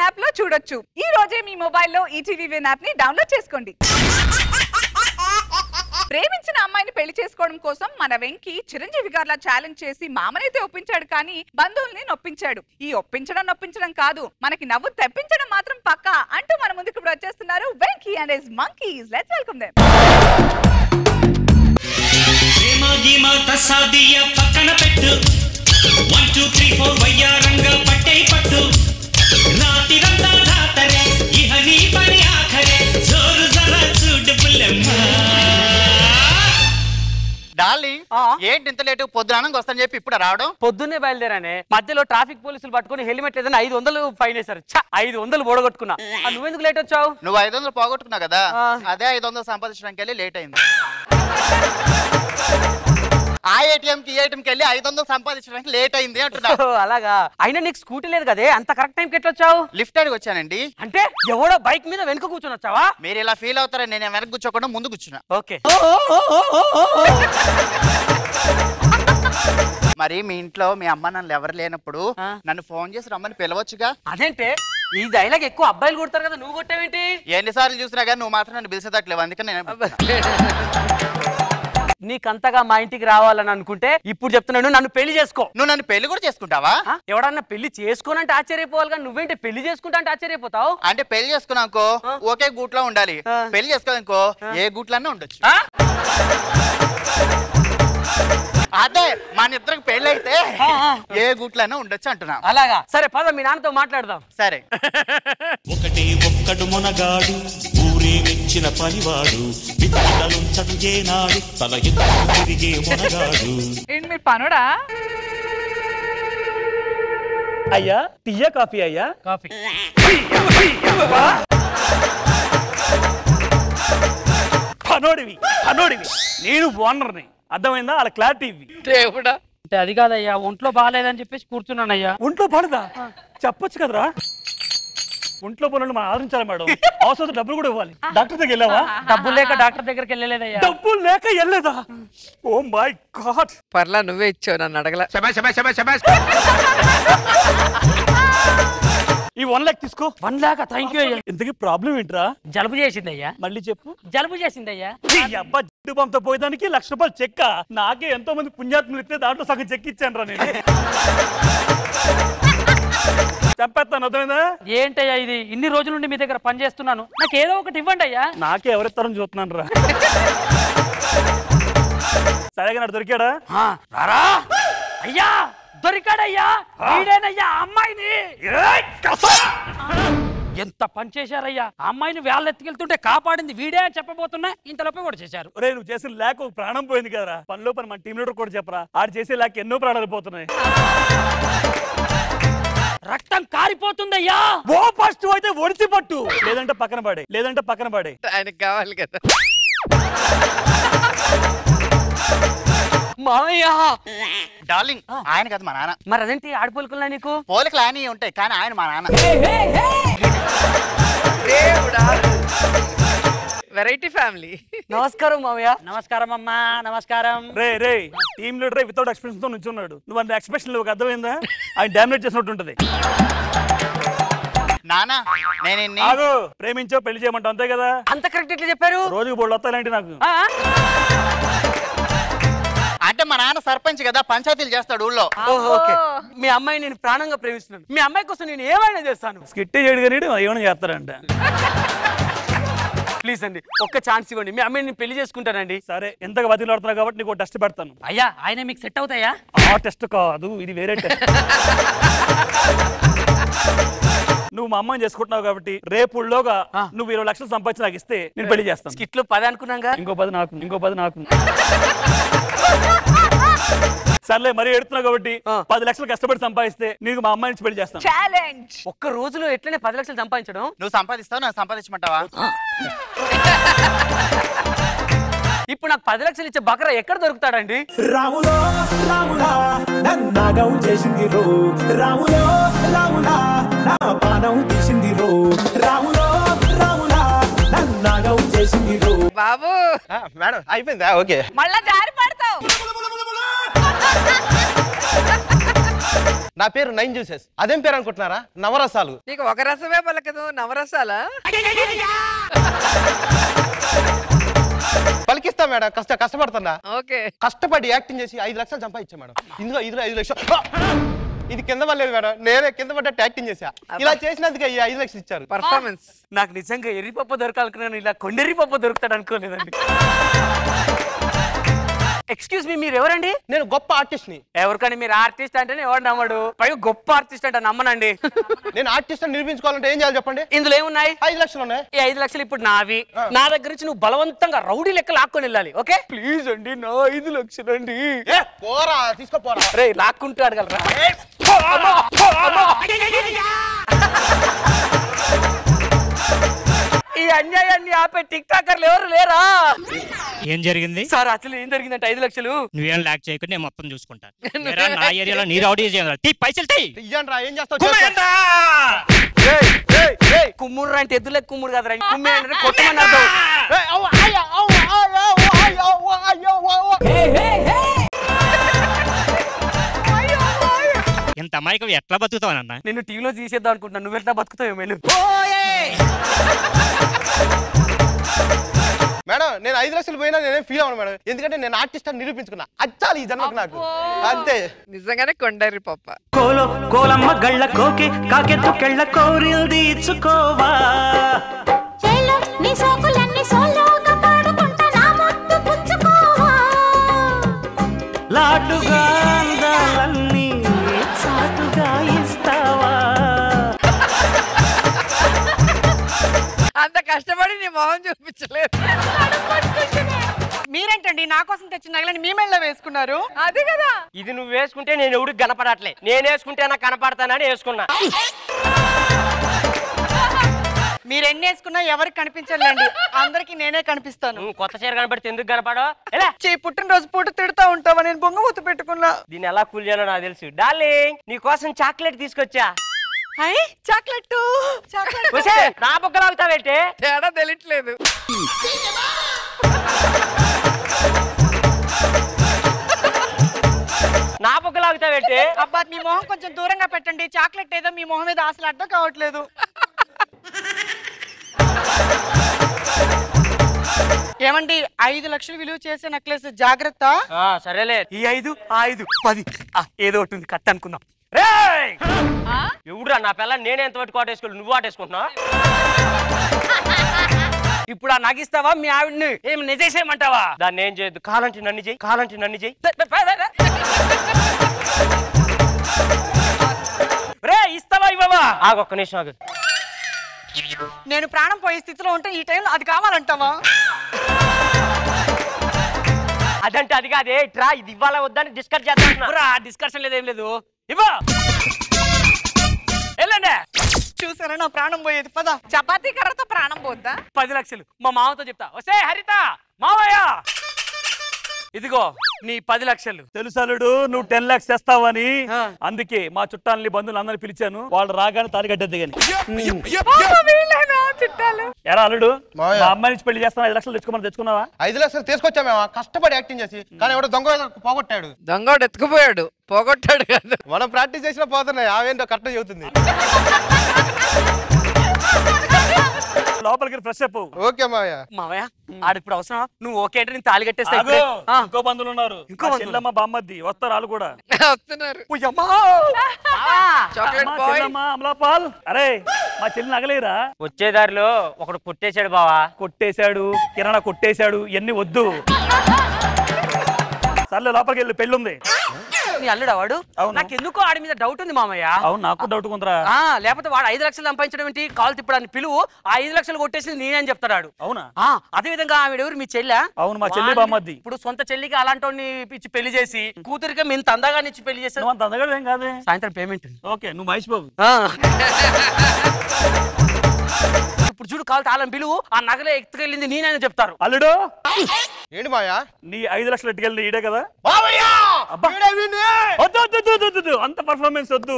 App లో చూడొచ్చు ఈ రోజే మీ మొబైల్లో ఈటీవీ విన్ యాప్ ని డౌన్లోడ్ చేసుకోండి ప్రేమించిన అమ్మాయిని పెళ్లి చేసుకోవడం కోసం మన వెంకి చిరంజీవి గారిలా ఛాలెంజ్ చేసి మామనైతే ఒప్పించాడు కానీ బంధువుల్ని నొప్పించాడు ఈ ఒప్పించడం నొప్పించడం కాదు మనకి నవ్వు తెప్పించడం మాత్రం పక్కా అంటూ మన ముందుకు ఇప్పుడు వచ్చేస్తున్నారు Venky and his monkeys let's welcome them ప్రేమ గీమ తసాదియ పక్కన పెట్టు వన్ టూ త్రీ ఫోర్ వయ్యారంగా పట్టే పట్టు రాతిరంతా జాతరే ఇహ నీ పని ఆఖరే జోరు జరా చూడు పుల్లెమ్మ డార్లింగ్ ఏంటి ఇంత లేటు పొద్దునానంగా వస్తాను చెప్పి ఇప్పుడు రావడం పొద్దున్నే బయలుదేరానే మధ్యలో ట్రాఫిక్ పోలీసులు పట్టుకుని హెల్మెట్ లేదని ఐదు వందలు ఫైన్ వేశారు ఛ, ఐదు వందలు ఓడగొట్టుకున్నా ఆ, నువ్వెందుకు లేట్ వచ్చావు నువ్వు ఐదు వందలు పోగొట్టుకున్నావు కదా ఆ. అదే ఐదు వందలు సంపాదించడానికి వెళ్ళి లేట్ అయింది ఆ ఏటీఎం కి ఏటీఎం కి వెళ్ళి ఐదు వందలు సంపాదించడానికి లేట్ అయింది అంటున్నా ఓ, అలాగా అయినా నీకు స్కూటీ లేదు కదే అంత కరెక్ట్ టైంకి ఎట్లా వచ్చావు లిఫ్ట్ అడిగి వచ్చానండి అంటే ఎవడో బైక్ మీద వెనుక కూర్చొని వచ్చావా మీరు ఇలా ఫీల్ అవుతారని నేను వెనక కూర్చోకుండా ముందు కూర్చున్నా ఓకే మరి మీ ఇంట్లో మీ అమ్మ నన్ను ఎవరు లేనప్పుడు ఆ. నన్ను ఫోన్ చేసి రమ్మని పిలవచ్చుగా అదేంటే ఈ డైలాగ్ ఎక్కువ అబ్బాయిలు కొడతారు కదా నువ్వు కొట్టావేంటి ఎన్నిసార్లు చూసినా కానీ నువ్వు మాత్రం నన్ను పిలిచేదట్లేవు అందుకని నేను నీకంతగా మా ఇంటికి రావాలని అనుకుంటే ఇప్పుడు చెప్తున్నాను నన్ను పెళ్లి చేసుకో నువ్వు నన్ను పెళ్లి కూడా చేసుకుంటావా ఆ? ఎవడన్నా పెళ్లి చేసుకోనంటే ఆశ్చర్యపోవాలి కానీ నువ్వేంటి పెళ్లి చేసుకుంటా అంటే ఆశ్చర్యపోతావు అంటే పెళ్లి చేసుకున్నాకో ఒకే గూట్లో ఉండాలి ఆ. పెళ్లి చేసుకోవాలనుకో ఏ గూట్లన్నా ఉండొచ్చు ఆ? అదే మన ఇద్దరికి పెళ్లి అయితే ఆ, ఆ. ఏ గూట్లన్నా ఉండొచ్చు అంటున్నా అలాగా సరే పద మీ నాన్నతో మాట్లాడదాం సరే ఒకటే ఒక్కడు మొనగాడు ఊరే మెచ్చిన పనివాడు విత్తలుంచడు ఏనాడు తల ఎత్తు తిరిగే మొనగాడు ఏంటి మీరు పనుడా అయ్యా టీయా కాఫీ అయ్యా కాఫీ పనోడివి పనోడివి నేను ఓనర్ని అర్థమైందా వాళ్ళ క్లారిటీ ఇవి దేవుడా అంటే అది కాదయ్యా ఒంట్లో బాగాలేదని చెప్పేసి కూర్చున్నానయ్యా ఒంట్లో పడదా చెప్పొచ్చు కదరా ఒంట్లో పనులు మనం ఆదరించాలి మేడం అవసరం డబ్బులు కూడా ఇవ్వాలి డాక్టర్ దగ్గర వెళ్ళావా డబ్బు లేక డాక్టర్ దగ్గరికి వెళ్ళలేదయ్యా డబ్బులు లేక వెళ్ళలేదా ఓ మై గాడ్ పర్లా నువ్వే ఇచ్చావు నన్ను అడగల ఈ వన్ లాక్ తీసుకో వన్ లాక్ థ్యాంక్ యూ అయ్యా ఇంతకీ ప్రాబ్లం ఏంట్రా జలుబు చేసిందయ్యా మళ్ళీ చెప్పు జలుబు చేసిందయ్యా ఈ అబ్బా జిడ్డు పంతో పోయేదానికి లక్ష రూపాయలు చెక్క నాకే ఎంతో మంది పుణ్యాత్ములు ఇస్తే దాంట్లో సగం చెక్ ఇచ్చాను రా నేను చెప్పేస్తాను అర్థమైందా ఏంటయ్యా ఇది ఇన్ని రోజుల నుండి మీ దగ్గర పని చేస్తున్నాను నాకు ఏదో ఒకటి ఇవ్వండి అయ్యా నాకే ఎవరెత్తారని చూస్తున్నాను రా సరేగా నాడు దొరికాడా ఆ, రారా అయ్యా దొరికాడయ్యా వీడేనయ్యా ఆ అమ్మాయిని ఏయ్, కసా! ఎంత పని చేశారయ్యా ఆ అమ్మాయిని వేళ్ళ ఎత్తుకెళ్తుంటే కాపాడింది వీడే అని చెప్పబోతున్నా ఇంతలోపే కూడా చేశారు ఒరే నువ్వు చేసిన లేక ఒక ప్రాణం పోయింది కదరా పనిలో పని మన టీం లీడర్ కూడా చెప్పరా ఆడు చేసే లేక ఎన్నో ప్రాణాలు పోతున్నాయి రక్తం కారిపోతుందయ్యా ఓ ఫస్ట్ అయితే ఒడిచి పట్టు లేదంటే పక్కన పడే లేదంటే పక్కన పడే ఆయనకి కావాలి కదా మామయ్య డార్లింగ్ ఆయన కదా మా నాన్న మరి అదేంటి ఆడిపోలుకున్నా నీకు పోలికలు ఆయన ఉంటాయి కానీ ఆయన మా నాన్న దేవుడా వెరైటీ ఫ్యామిలీ నమస్కారం మామయ్య నమస్కారం అమ్మా నమస్కారం రే రే టీం లీడర్ వితౌట్ ఎక్స్ప్రెషన్ తో నుంచున్నాడు నువ్వు అంత ఎక్స్ప్రెషన్ ఒక అర్థమైందా ఆయన డామినేట్ చేసినట్టు ఉంటది నాన్న నేను ఇన్ని ఆగు ప్రేమించో పెళ్లి చేయమంటావు అంతే కదా అంత కరెక్ట్ ఎట్లా చెప్పారు రోజుకి బోళ్ళు వస్తాయంటే నాకు ఆ? అంటే మా నాన్న సర్పంచ్ కదా పంచాయతీలు చేస్తాడు ఊళ్ళో ఓహో, ఓకే మీ అమ్మాయి నేను ప్రాణంగా ప్రేమిస్తున్నాను మీ అమ్మాయి కోసం నేను ఏమైనా చేస్తాను స్కిట్ చేయడు కానీ ఏమైనా చేస్తాడంట ప్లీజ్ అండి ఒక్క ఛాన్స్ ఇవ్వండి మీ అమ్మాయిని నేను పెళ్లి చేసుకుంటానండి సరే ఎంతగా బతిలాడుతున్నావు కాబట్టి నీకు టెస్ట్ పెడతాను అయ్యా ఆయన మీకు సెట్ అవుతాయా ఆ టెస్ట్ కాదు ఇది వేరే టెస్ట్ నువ్వు మా అమ్మని చేసుకుంటున్నావు కాబట్టి రేపుల్లోగా ఆ. నువ్వు ఇరవై లక్షలు సంపాదించి నాకు ఇస్తే నేను పెళ్లి చేస్తాను స్కిట్ లో పది అనుకున్నాగా ఇంకో పది నాకు ఇంకో పది నాకు సర్లే మరీ ఎడుతున్నావు కాబట్టి ఆ. పది లక్షలు కష్టపడి సంపాదిస్తే నీకు మా అమ్మాయి నుంచి పెళ్లి చేస్తాను ఛాలెంజ్ ఒక్క రోజులో ఎట్లనే పది లక్షలు సంపాదించడం నువ్వు సంపాదిస్తావు నాకు సంపాదించమంటావా ఇప్పుడు నాకు పది లక్షలు ఇచ్చే బకరా ఎక్కడ దొరుకుతాడండి రాములో రాములా నన్నాగం చేసింది రో రాములో రాములా నా పానం తీసింది రో రాములో రాములా నన్నాగం చేసింది రో బాబు మేడం అయిపోయిందా ఓకే మళ్ళా జారి పడతావు నా పేరు నైన్ జ్యూసెస్ అదేం పేరు అనుకుంటున్నారా నవరసాలు నీకు ఒక రసమే పలకదు నవరసాలా పలికిస్తా మేడం కష్ట కష్టపడుతున్నా ఓకే కష్టపడి యాక్టింగ్ చేసి ఐదు లక్షలు సంపాదించా మేడం ఇందులో ఇందులో ఐదు లక్షలు ఆ! ఇది కింద పడలేదు మేడం నేనే కింద పడ్డట్టు యాక్టింగ్ చేశా ఇలా చేసినందుకే ఈ ఐదు లక్షలు ఇచ్చారు పర్ఫార్మెన్స్ నాకు నిజంగా ఎర్రిపప్పు దొరకాలనుకున్నాను ఇలా కొండెర్రిపప్పు దొరుకుతాడు అనుకోలేదండి ఎక్స్క్యూజ్ మీ మీరు ఎవరండి నేను గొప్ప ఆర్టిస్ట్ ని ఎవరికని మీరు ఆర్టిస్ట్ అంటేనే ఎవరు నమ్మడు పైగా గొప్ప ఆర్టిస్ట్ అంటే నమ్మనండి నేను ఆర్టిస్ట్ అని నిరూపించుకోవాలంటే ఏం చేయాలి చెప్పండి ఇందులో ఏమున్నాయి ఐదు లక్షలు ఉన్నాయి ఈ ఐదు లక్షలు ఇప్పుడు నావి నా దగ్గర నుంచి నువ్వు బలవంతంగా రౌడీ లెక్క లాక్కొని వెళ్ళాలి ఓకే ప్లీజ్ అండి నా ఐదు లక్షలు అండి ఏ, పోరా తీసుకో పోరా రే లాక్కుంటూ అడగలరా ఈ అన్యాయాన్ని ఆపే టిక్ టాకర్లు ఎవరు లేరా ఏం జరిగింది సార్ అసలు ఏం జరిగిందంటే ఐదు లక్షలు నువ్వేం లాక్ చేయకుండా నేను మొత్తం చూసుకుంటాను ఏరా, నా ఏరియాలో నీ రౌడీ చేయాలి తీ పైసలు తీ ఇయ్యండి రా ఏం చేస్తావు కుమ్మేయండ్రా! కుమ్ముడు అంటే ఎద్దులే కుమ్ముడు కదరా కుమ్మే అంటే కొట్టమని అర్థం ఏయ్, అవ్వ, అయ్య, అవ్వ, అయ్య, అవ్వ, అయ్య, అవ్వ, అయ్య, అవ్వ, అవ్వ. ఇంత అమాయకం ఎట్లా బతుకుతావనన్నా నిన్ను టీవీలో తీసేద్దాం అనుకుంటున్నా నువ్వు ఎట్లా బతుకుతావు మేలు మేడం నేను ఐదు లక్షలు పోయినా నేనేం ఫీల్ అవ్వను మేడం ఎందుకంటే నేను ఆర్టిస్ట్ అని నిరూపించుకున్నా అచ్చాలి ఈ జన్మకు నాకు అంతే నిజంగానే కొండరి పప్ప కోలో కోలమ్మ గళ్ళ కోకి కాకెత్తు కెళ్ళ కోరిల్ది ఇచ్చుకోవా చేలో నీ సోకులన్నీ సోలోగా పాడుకుంటా నా ముద్దు పుచ్చుకోవా లాటుగా అందాలన్నీ చాటుగా ఇస్తావా అంత కష్టపడి నీ మొహం చూపించలేదు మీరేంటండి నా కోసం తెచ్చిన నగలని మీ మెళ్ళలో వేసుకున్నారు అది కదా ఇది నువ్వు వేసుకుంటే నేను ఎవడికి కనపడట్లే నేను వేసుకుంటే నాకు కనపడతానని వేసుకున్నా మీరు ఎన్ని వేసుకున్నా ఎవరికి కనిపించలేండి అందరికి నేనే కనిపిస్తాను నువ్వు కొత్త చీర కనపడితే ఎందుకు కనపడో ఎలా చే పుట్టినరోజు పూట తిడతా ఉంటావా నేను బొంగ మూత పెట్టుకున్నా దీన్ని ఎలా కూల్ చేయాలో నాకు తెలుసు డార్లింగ్ నీ కోసం చాక్లెట్ తీసుకొచ్చా హై చాక్లెట్ చాక్లెట్ ఒసే, నా బుగ్గలు అవుతావేంటి తేడా తెలియట్లేదు నా బుగ్గలు అవుతావేంటి అబ్బా మీ మొహం కొంచెం దూరంగా పెట్టండి చాక్లెట్ ఏదో మీ మొహం మీద అసలు అర్థం కావట్లేదు ఏమండి ఐదు లక్షలు విలువ చేసే నెక్లెస్ జాగ్రత్త ఆ, సరేలే ఈ ఐదు ఆ ఐదు పది ఆ, ఏదో ఒకటి ఉంది కట్ అనుకుందాం రేయ్! ఎవడురా నా పిల్ల నేనే ఎంత పట్టి కోటేసుకోవాలి నువ్వు ఆటేసుకుంటున్నావు ఇప్పుడు ఆ నగిస్తావా మీ ఆవిడ్ని ఏం నిజేసేయమంటావా దాన్ని ఏం చేయొద్దు కాలంటే నన్ను చెయ్యి కాలంటే నన్ను చెయ్యి రే ఇస్తావా ఇవ్వవా ఆగు ఒక్క నిమిషం ఆగు నేను ప్రాణం పోయే స్థితిలో ఉంటే ఈ టైంలో అది కావాలంటావా అదంటే అది కాదే ట్రా ఇది ఇవ్వాలా వద్దని డిస్కస్ చేద్దాం డిస్కషన్ లేదు ఏం లేదు ఇవ్వ వెళ్ళండి చూసారా నా ప్రాణం పోయేది పద చపాతీ కర్రతో ప్రాణం పోద్దా పది లక్షలు మా మామతో చెప్తా వస్తే హరిత మావయ్య ఇదిగో నీ పది లక్షలు తెలుసలుడు నువ్వు టెన్ లాక్స్ తెస్తావని ఆ. అందుకే మా చుట్టాలని బంధువులు అందరిని పిలిచాను వాళ్ళు రాగానే తాలిగడ్డద్దు గాని వీళ్ళేనా చుట్టాలు ఎరా అల్లుడు మావయ్య. మా అమ్మాయి నుంచి పెళ్లి చేస్తాను ఐదు లక్షలు తెచ్చుకోమని తెచ్చుకున్నావా ఐదు లక్షలు తీసుకొచ్చా మేము కష్టపడి యాక్టింగ్ చేసి కానీ ఎవడో దొంగ పోగొట్టాడు దొంగోడు ఎత్తుకుపోయాడు పోగొట్టాడు కాదు మనం ప్రాక్టీస్ చేసినా పోతున్నాయి ఆవేంటో కరెక్ట్ చెబుతుంది లోపలికి ఫ్రెష్ అప్ ఓకే మావయ్య మావయ్య ఆడ ఇప్పుడు అవసరం నువ్వు ఓకే అంటే నేను తాళి కట్టేస్తా ఆగు. ఇప్పుడే. ఆ. ఇంకో బంధువులు ఉన్నారు ఇంకో ఇంకో బంధువులు? చెల్లమ్మ బామ్మద్ది వస్తారు వాళ్ళు కూడా వస్తున్నారు ఉయ్యమ్మా. చాక్లెట్ అమ్మా, బాయ్ చెల్లమ్మ అమలాపాల్ అరే మా చెల్లి నగలేరా వచ్చే దారిలో ఒకడు పుట్టేశాడు బావా కొట్టేశాడు కిరాణా కొట్టేశాడు ఇవన్నీ వద్దు సర్లే లోపలికి వెళ్ళి పెళ్ళి ఉంది నీ అల్లుడా వాడు అవును. నాకు ఎందుకో ఆడి మీద డౌట్ ఉంది మామయ్య అవును నాకు డౌట్ ఉందిరా ఆ లేకపోతే వాడు ఐదు లక్షలు సంపాదించడం ఏంటి కాల్ తిప్పడానికి పిలువు ఆ ఐదు లక్షలు కొట్టేసి నేనే అని చెప్తాడు అవునా ఆ అదే విధంగా ఆవిడ ఎవరు మీ చెల్లె అవును, మా చెల్లి బామ్మర్ది. ఇప్పుడు సొంత చెల్లికి అలాంటి ఇచ్చి పెళ్లి చేసి కూతురికి మేము తందాగా ఇచ్చి పెళ్లి చేస్తాను నువ్వు అంత అందగాడు ఏం కాదే సాయంత్రం పేమెంట్ ఓకే నువ్వు మహేష్ బాబు ఇప్పుడు చూడు కాల్ తాళం పిలువు ఆ నగలే ఎత్తుకెళ్ళింది నేనని చెప్తారు అల్లుడు ఏంటి మాయా నీ ఐదు లక్షలు ఎట్టుకెళ్ళి ఈడే కదా మావయ్య అబ్బా. వీడే వీడే. వద్దు వద్దు వద్దు, వద్దు, వద్దు, అంత పర్ఫార్మెన్స్ వద్దు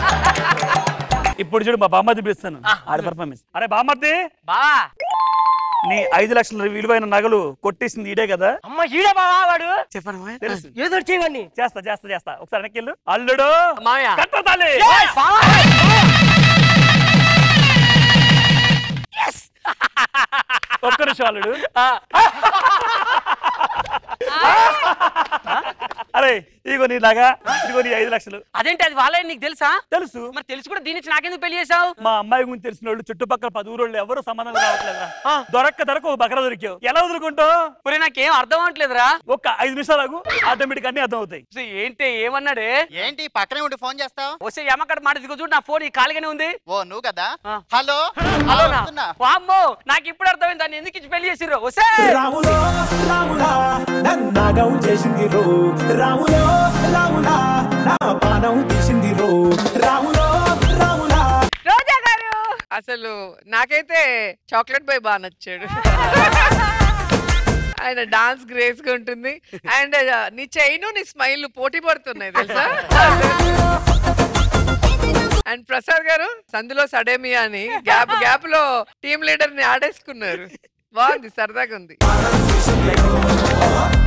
ఇప్పుడు చూడు మా బామ్మది పిలుస్తాను ఆడ పర్ఫార్మెన్స్ అరే బామ్మది బావా నీ ఐదు లక్షల విలువైన నగలు కొట్టేసింది ఈడే కదా అమ్మ ఈడే బావా వాడు చెప్పను తెలుసు ఏదో చేయవండి చేస్తా చేస్తా చేస్తా ఒకసారి వెనక్కి వెళ్ళు అల్లుడు మామయ్య కట్టతాలి ఒక్క నిమిషం అల్లుడు అరే ఇగో నీ నగ ఇదిగో నీ ఐదు లక్షలు అదేంటి అది వాళ్ళే నీకు తెలుసా తెలుసు మరి తెలిసి కూడా దీని నుంచి నాకెందుకు పెళ్లి చేసావు మా అమ్మాయి గురించి తెలిసిన వాళ్ళు చుట్టుపక్కల పది ఊరోళ్ళు ఎవరు సంబంధం రావట్లేదురా దొరక్క దొరక ఒక బకర దొరికావు ఎలా వదులుకుంటావు మరి నాకేం అర్థం అవట్లేదురా ఒక ఐదు నిమిషాలు ఆగు ఆటోమేటిక్ అన్ని అర్థం అవుతాయి సో ఏంటి ఏమన్నాడే ఏంటి పక్కనే ఉండి ఫోన్ చేస్తావు వస్తే ఎమ్మకడ మాట దిగు చూడు నా ఫోన్ ఈ ఖాళీగానే ఉంది ఓ నువ్వు కదా ఆ. హలో హలో వస్తున్నా. వామ్మో నాకు ఇప్పుడు అర్థమైంది దాన్ని ఎందుకు ఇచ్చి పెళ్లి చేసిర్రు వస్తే రాములో రాములా నన్నాగం చేసింది రో రాములో రాములా నా పానం తీసింది రో రాములో రాములా రోజా గారు అసలు నాకైతే చాక్లెట్ బాయ్ బాగా నచ్చాడు ఆయన డాన్స్ గ్రేస్ గా ఉంటుంది అండ్ నీ చైన్ నీ స్మైల్ పోటీ పడుతున్నాయి తెలుసా అండ్ ప్రసాద్ గారు సందులో సడేమియా అని గ్యాప్ గ్యాప్ లో టీమ్ లీడర్ ని ఆడేసుకున్నారు బాగుంది సరదాగా ఉంది